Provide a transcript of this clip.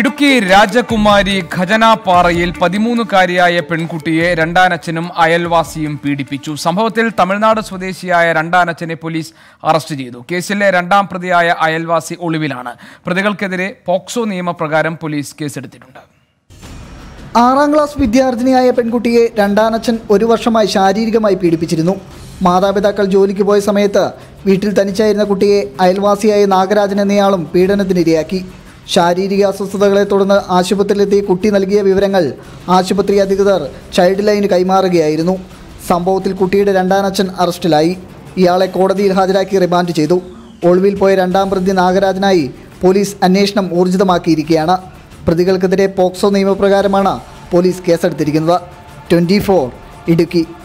ഇടുക്കി രാജകുമാരി ഖജനാപ്പാറയിൽ പതിമൂന്നുകാരിയായ പെൺകുട്ടിയെ രണ്ടാനച്ഛനും അയൽവാസിയും പീഡിപ്പിച്ചു സംഭവത്തിൽ തമിഴ്നാട് സ്വദേശിയായ രണ്ടാനച്ഛനെ പോലീസ് അറസ്റ്റ് ചെയ്തു കേസിലെ രണ്ടാം പ്രതിയായ അയൽവാസി ഒളിവിലാണ് പ്രതികൾക്കെതിരെ പോക്സോ നിയമപ്രകാരം പോലീസ് കേസെടുത്തിട്ടുണ്ട് ആറാം ക്ലാസ് വിദ്യാർത്ഥിനിയായ പെൺകുട്ടിയെ രണ്ടാനച്ഛൻ ഒരു വർഷമായി ശാരീരികമായി പീഡിപ്പിച്ചിരുന്നു മാതാപിതാക്കൾ ജോലിക്ക് പോയ സമയത്ത് വീട്ടിൽ തനിച്ചായിരുന്ന കുട്ടിയെ അയൽവാസിയായ നാഗരാജൻ എന്നയാളും പീഡനത്തിനിരയാക്കി ശാരീരിക അസ്വസ്ഥതകളെ തുടർന്ന് ആശുപത്രിയിലെത്തിയ കുട്ടി നൽകിയ വിവരങ്ങൾ ആശുപത്രി അധികൃതർ ചൈൽഡ് ലൈന് കൈമാറുകയായിരുന്നു സംഭവത്തിൽ കുട്ടിയുടെ രണ്ടാനച്ഛൻ അറസ്റ്റിലായി ഇയാളെ കോടതിയിൽ ഹാജരാക്കി റിമാൻഡ് ചെയ്തു ഒളിവിൽ പോയ രണ്ടാം പ്രതി നാഗരാജനായി പോലീസ് അന്വേഷണം ഊർജിതമാക്കിയിരിക്കുകയാണ് പ്രതികൾക്കെതിരെ പോക്സോ നിയമപ്രകാരമാണ് പോലീസ് കേസെടുത്തിരിക്കുന്നത് ട്വൻറ്റി ഫോർ ഇടുക്കി